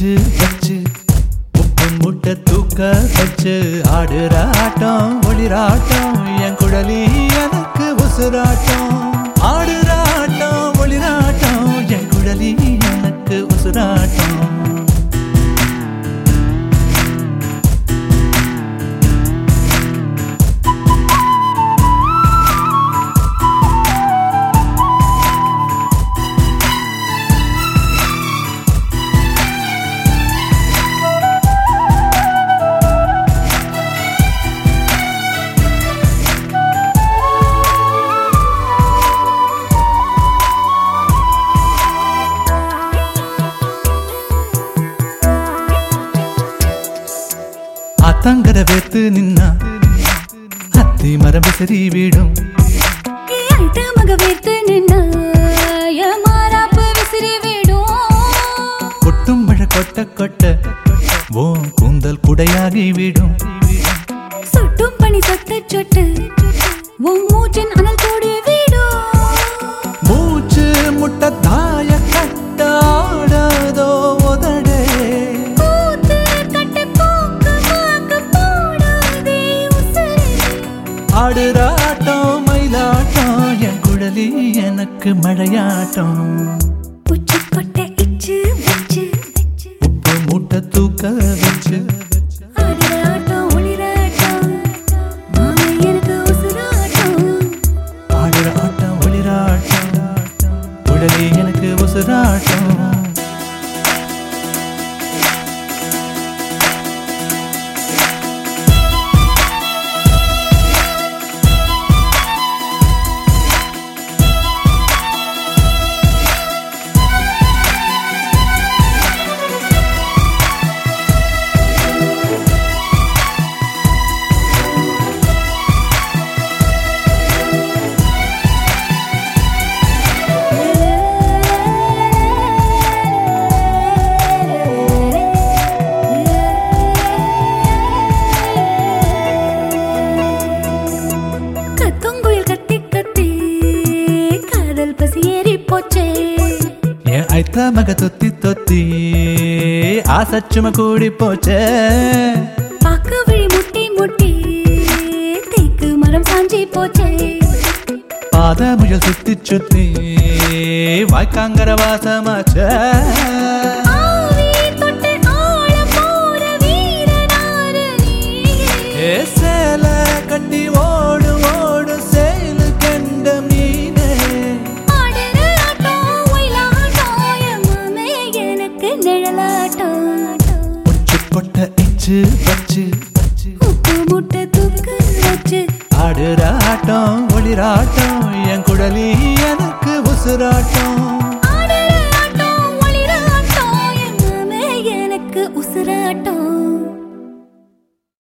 இச்சு வச்சு உப்பு முட்டை தூக்க வச்சு ஆடுற ஆட்டம் ஒளிராட்டம் என் குழலி எனக்கு உசுராட்டம் ஆடுற ஆட்டம் ஒளிராட்டம் என் குழலி எனக்கு உசுராட்டம் ஆத்தங்கர வேத்து நின்னா அத்தி மரம் விசிறி வீடும் ஐட்டு மகவேத்து நின்ன மாறாப்பு விசிறி விடும் கொட்டும் மழை கொட்ட கொட்ட ஓ கூந்தல் குடையாகி விடும் சுட்டும் பனி சொட்டு சொட்டு உன் மூச்சின் அனல் கூடி விடும் மூச்சு முட்டை தாய கட்டாடதோ உதடே கூத்து கட்டு போக்கு மாக்கு போடாதே உசுரே ஆடுறாட்டம் மயிலாட்டம் என் குழலி எனக்கு மழையாட்டம் உச்சி கொட்டை இச்சு வச்சு உப்பு மூட்டை தூக்க வச்சு ஆடுற ஆட்டம் ஒளிராட்டம் மாமே எனக்கு உசுராட்டம் ஆடுற ஆட்டம் ஒளிராட்டம் குழலி எனக்கு உசுராட்டம் கத்துங்குயில் கத்தி கத்தி காதல் பசி ஏறி போச்சே என் ஐத்த மக தொத்தி தொத்தி ஆசச்சும கூடி போச்சே பாக்கு விழி முட்டி முட்டி தேக்கு மரம் சாஞ்சி போச்சே பாத முயல் சுத்தி சுத்தி வாய்க்காங்கர வாசமாச்சே ஆவி தொட்டு ஆழம் போற வீரனாரு நீயே. ஏ சேல கட்டி ஓடு ஓடு சேலு கண்ட மீனே ஆடுற ஆட்டம், ஒயிலாட்டம், என் மாமே எனக்கு நிழலாட்டம். உச்சு கொட்ட இச்சு வச்சு உப்பு முட்டை தூக்கு வச்சு ஆடுற ஆட்டம் ஒளிராட்டம் என் குழலி எனக்கு உசுராட்டம்